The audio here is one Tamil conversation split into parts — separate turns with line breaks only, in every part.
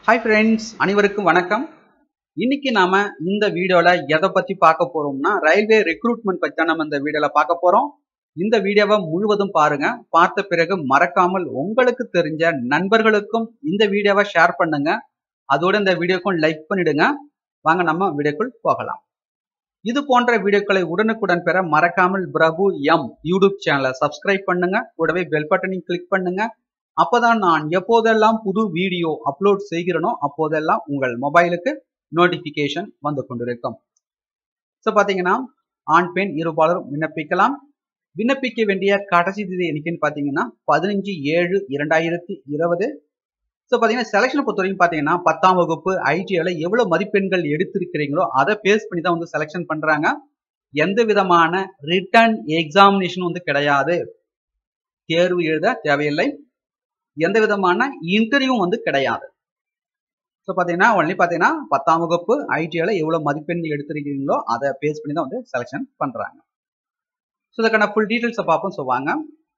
ஹாய் ஃப்ரெண்ட்ஸ் அனைவருக்கும் வணக்கம் இன்னைக்கு நாம இந்த வீடியோல எதை பத்தி பார்க்க போறோம்னா ரயில்வே ரெக்ரூட்மெண்ட் பத்தி தான் நம்ம இந்த வீடியோல பார்க்க போறோம் இந்த வீடியோவை முழுவதும் பாருங்க பார்த்த பிறகு மறக்காமல் உங்களுக்கு தெரிஞ்ச நண்பர்களுக்கும் இந்த வீடியோவை ஷேர் பண்ணுங்க அதோட இந்த வீடியோக்கும் லைக் பண்ணிடுங்க வாங்க நம்ம வீடியோக்குள் போகலாம் இது போன்ற வீடியோக்களை உடனுக்குடன் பெற மறக்காமல் பிரபு எம் யூடியூப் சேனலை சப்ஸ்கிரைப் பண்ணுங்க கூடவே பெல் பட்டனையும் கிளிக் பண்ணுங்க அப்பதான் நான் எப்போதெல்லாம் புது வீடியோ அப்லோட் செய்கிறேனோ அப்போதெல்லாம் உங்கள் மொபைலுக்கு நோட்டிபிகேஷன் வந்து கொண்டிருக்கும் ஸோ பார்த்தீங்கன்னா ஆண் பெண் இருபாலரும் விண்ணப்பிக்கலாம் விண்ணப்பிக்க வேண்டிய கடைசி தேதி என்னைக்குன்னு பார்த்தீங்கன்னா பதினஞ்சு ஏழு இரண்டாயிரத்தி இருபது ஸோ பார்த்தீங்கன்னா செலெக்ஷனை பொறுத்த வரைக்கும் பார்த்தீங்கன்னா பத்தாம் வகுப்பு ஐடிஐல எவ்வளோ மதிப்பெண்கள் எடுத்திருக்கிறீங்களோ அதை பேஸ் பண்ணி தான் வந்து செலெக்ஷன் பண்ணுறாங்க எந்த விதமான ரிட்டர்ன் எக்ஸாமினேஷன் வந்து கிடையாது தேர்வு எழுத தேவையில்லை எந்த விதமான இன்டர்வியூ வந்து கிடையாது ஸோ பார்த்தீங்கன்னா ஒன்லி பார்த்தீங்கன்னா பத்தாம் வகுப்பு ஐடிஐல எவ்வளோ மதிப்பெண்கள் எடுத்திருக்கீங்களோ அதை பேஸ் பண்ணி தான் வந்து செலெக்ஷன் பண்ணுறாங்க ஸோ இதுக்கான ஃபுல் டீட்டெயில்ஸை பார்ப்போம் ஸோ வாங்க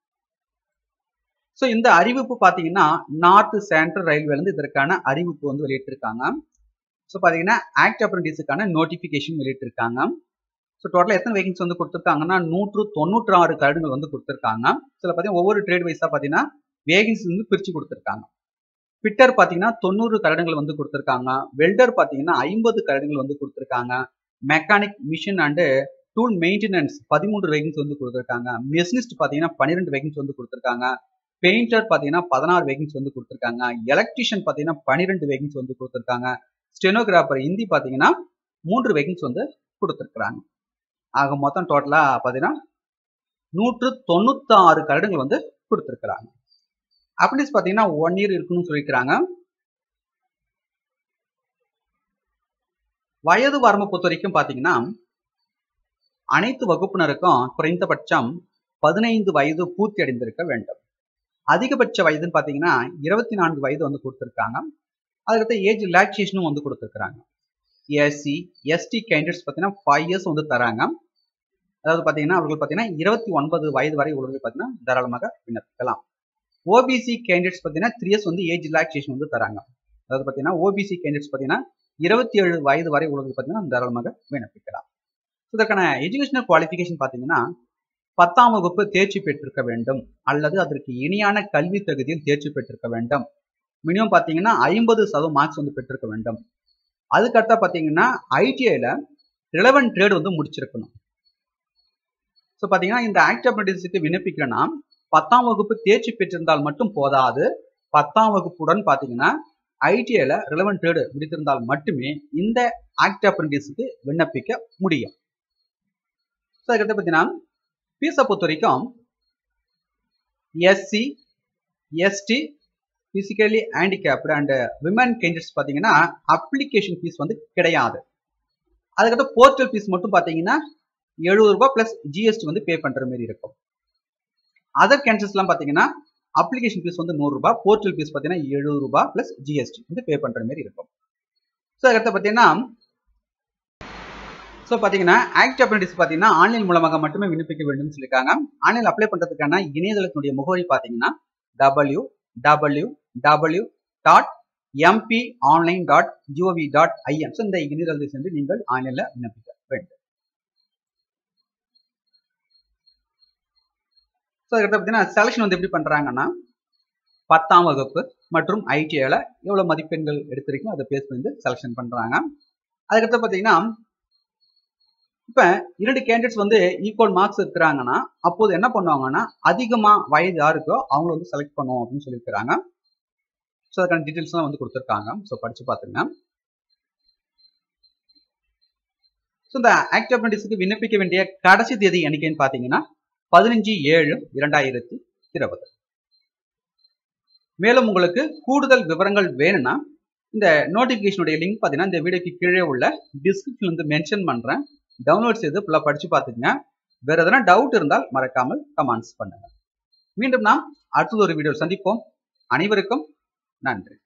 ஸோ இந்த அறிவிப்பு பார்த்தீங்கன்னா நார்த் சென்ட்ரல் ரயில்வேலேருந்து இதற்கான அறிவிப்பு வந்து வெளியிட்டிருக்காங்க ஸோ பார்த்தீங்கன்னா ஆக்ட் அப்ரண்டிஸுக்கான நோட்டிஃபிகேஷன் வெளியிட்டிருக்காங்க ஸோ டோட்டலாக எத்தனை வேகன்ஸ் வந்து கொடுத்துருக்காங்கன்னா நூற்று தொண்ணூற்றி ஆறு கருடுகள் வந்து கொடுத்துருக்காங்க சில பார்த்தீங்கன்னா ஒவ்வொரு ட்ரேட் வைஸாக பார்த்தீங்கன்னா வேகன்சி வந்து பிரித்து கொடுத்துருக்காங்க ஃபிட்டர் பார்த்தீங்கன்னா தொண்ணூறு கரடுங்கள் வந்து கொடுத்துருக்காங்க வெல்டர் பார்த்தீங்கன்னா ஐம்பது கரடுங்கள் வந்து கொடுத்துருக்காங்க mechanic machine and tool maintenance பதிமூன்று வேகன்ஸ் வந்து கொடுத்துருக்காங்க மெஷினிஸ்ட் பார்த்தீங்கன்னா பன்னிரெண்டு வேகன்ஸ் வந்து கொடுத்துருக்காங்க பெயிண்டர் பார்த்தீங்கன்னா பதினாறு வேகன்ஸ் வந்து கொடுத்துருக்காங்க எலக்ட்ரிஷியன் பார்த்தீங்கன்னா பன்னிரெண்டு வேகன்ஸ் வந்து கொடுத்துருக்காங்க ஸ்டெனோகிராஃபர் ஹிந்தி பார்த்தீங்கன்னா மூன்று வேகன்ஸ் வந்து கொடுத்துருக்குறாங்க ஆக மொத்தம் டோட்டலாக பார்த்தீங்கன்னா நூற்று தொண்ணூத்தாறு கரடுங்கள் வந்து கொடுத்துருக்குறாங்க அப்ரண்டிஸ் பார்த்தீங்கன்னா ஒன் இயர் இருக்குன்னு சொல்லியிருக்கிறாங்க வயது வரம்பு பொறுத்த வரைக்கும் பார்த்தீங்கன்னா அனைத்து வகுப்பினருக்கும் குறைந்தபட்சம் பதினைந்து வயது பூர்த்தி அடைந்திருக்க வேண்டும் அதிகபட்ச வயதுன்னு பார்த்தீங்கன்னா இருபத்தி நான்கு வயது வந்து கொடுத்துருக்காங்க அதுக்கடுத்து ஏஜ் ரிலாக்ஸேஷனும் வந்து கொடுத்துருக்குறாங்க எஸ்சி எஸ்டி கேண்டிடேட்ஸ் பார்த்தீங்கன்னா ஃபைவ் இயர்ஸ் வந்து தராங்க அதாவது பார்த்தீங்கன்னா அவர்கள் பார்த்தீங்கன்னா இருபத்தி ஒன்பது வயது வரை உள்ளவர்கள் பார்த்தீங்கன்னா தாராளமாக விண்ணப்பிக்கலாம் ஓபிசி கேண்டிடேட்ஸ் பார்த்தீங்கன்னா த்ரீ இயர்ஸ் வந்து ஏஜ் ரிலாக்ஸேஷன் வந்து தராங்க அதாவது பார்த்தீங்கன்னா ஓபிசி கேண்டிடேட்ஸ் பார்த்தீங்கன்னா இருபத்தி ஏழு வயது வரை உள்ளவர்கள் பார்த்தீங்கன்னா தாராளமாக விண்ணப்பிக்கலாம் இதற்கான எஜுகேஷனல் குவாலிஃபிகேஷன் பார்த்தீங்கன்னா பத்தாம் வகுப்பு தேர்ச்சி பெற்றிருக்க வேண்டும் அல்லது அதற்கு இணையான கல்வி தகுதியில் தேர்ச்சி பெற்றிருக்க வேண்டும் மினிமம் பார்த்தீங்கன்னா ஐம்பது சதவீதம் மார்க்ஸ் வந்து பெற்றிருக்க வேண்டும் அதுக்கடுத்தா பார்த்தீங்கன்னா ஐடிஐல ரிலவெண்ட் ட்ரேட் வந்து முடிச்சிருக்கணும் ஸோ பார்த்தீங்கன்னா இந்த ஆக்ட் அப்ரண்டிஸுக்கு விண்ணப்பிக்கிறேன்னா பத்தாம் வகுப்பு தேர்ச்சி பெற்றிருந்தால் மட்டும் போதாது பத்தாம் வகுப்புடன் பார்த்தீங்கன்னா ஐடிஐல ரிலவெண்ட் ட்ரேடு முடித்திருந்தால் மட்டுமே இந்த ஆக்ட் அப்ரண்டிஸுக்கு விண்ணப்பிக்க முடியும் ஸோ அதுக்கடுத்து பார்த்தீங்கன்னா ஃபீஸை பொறுத்த வரைக்கும் SC ST physically handicapped and women candidates பார்த்தீங்கன்னா அப்ளிகேஷன் ஃபீஸ் வந்து கிடையாது அதுக்கடுத்து போர்ட்டல் ஃபீஸ் மட்டும் பார்த்தீங்கன்னா எழுபது ரூபாய் ப்ளஸ் ஜிஎஸ்டி வந்து பே பண்ணுற மாதிரி இருக்கும் அதர் கேன்சர்ஸ்லாம் பார்த்தீங்கன்னா அப்ளிகேஷன் ஃபீஸ் வந்து நூறுரூபா போர்ட்டல் ஃபீஸ் பார்த்தீங்கன்னா எழுபது ரூபாய் ப்ளஸ் ஜிஎஸ்டி வந்து பே பண்ணுற மாதிரி இருக்கும் ஸோ அதுக்கடுத்து பார்த்தீங்கன்னா ஸோ பார்த்தீங்கன்னா ஆக்ட் அப்ரண்டிஸ் பார்த்தீங்கன்னா ஆன்லைன் மூலமாக மட்டுமே விண்ணப்பிக்க வேண்டும்னு சொல்லியிருக்காங்க ஆன்லைன் அப்ளை பண்ணுறதுக்கான இணையதளத்தினுடைய முகவரி பார்த்தீங்கன்னா W W W dot MP online dot G O V dot I N so இந்த இணையதளத்தை சென்று நீங்கள் ஆன்லைனில் விண்ணப்பிக்க வேண்டும் ஸோ அதுக்கடுத்து பார்த்தீங்கன்னா செலெக்ஷன் வந்து எப்படி பண்ணுறாங்கன்னா பத்தாம் வகுப்பு மற்றும் ஐடிஐல எவ்வளோ மதிப்பெண்கள் எடுத்திருக்கோ அதை பேஸ் பண்ணி செலெக்ஷன் பண்ணுறாங்க அதுக்கடுத்து பார்த்தீங்கன்னா இப்போ இரண்டு கேண்டிடேட்ஸ் வந்து ஈக்குவல் மார்க்ஸ் இருக்கிறாங்கன்னா அப்போது என்ன பண்ணுவாங்கன்னா அதிகமாக வயது யாருக்கோ அவங்கள வந்து செலக்ட் பண்ணுவோம் அப்படின்னு சொல்லியிருக்கிறாங்க ஸோ அதுக்கான டீட்டெயில்ஸ்லாம் வந்து கொடுத்துருக்காங்க ஸோ படித்து பார்த்துங்க ஸோ இந்த ஆக்ட் அப்ரண்டிஸுக்கு விண்ணப்பிக்க வேண்டிய கடைசி தேதி என்னைக்குன்னு பார்த்தீங்கன்னா பதினஞ்சு ஏழு இரண்டாயிரத்தி இருபது மேலும் உங்களுக்கு கூடுதல் விவரங்கள் வேணும்னா இந்த நோட்டிஃபிகேஷனுடைய லிங்க் பார்த்தீங்கன்னா இந்த வீடியோக்கு கீழே உள்ள டிஸ்கிரிப்ஷன் வந்து மென்ஷன் பண்ணுறேன் டவுன்லோட் செய்து ஃபுல்லாக படித்து பார்த்துங்க வேறு எதனா டவுட் இருந்தால் மறக்காமல் கமெண்ட்ஸ் பண்ணுங்க மீண்டும் நாம் அடுத்தது ஒரு வீடியோ சந்திப்போம் அனைவருக்கும் நன்றி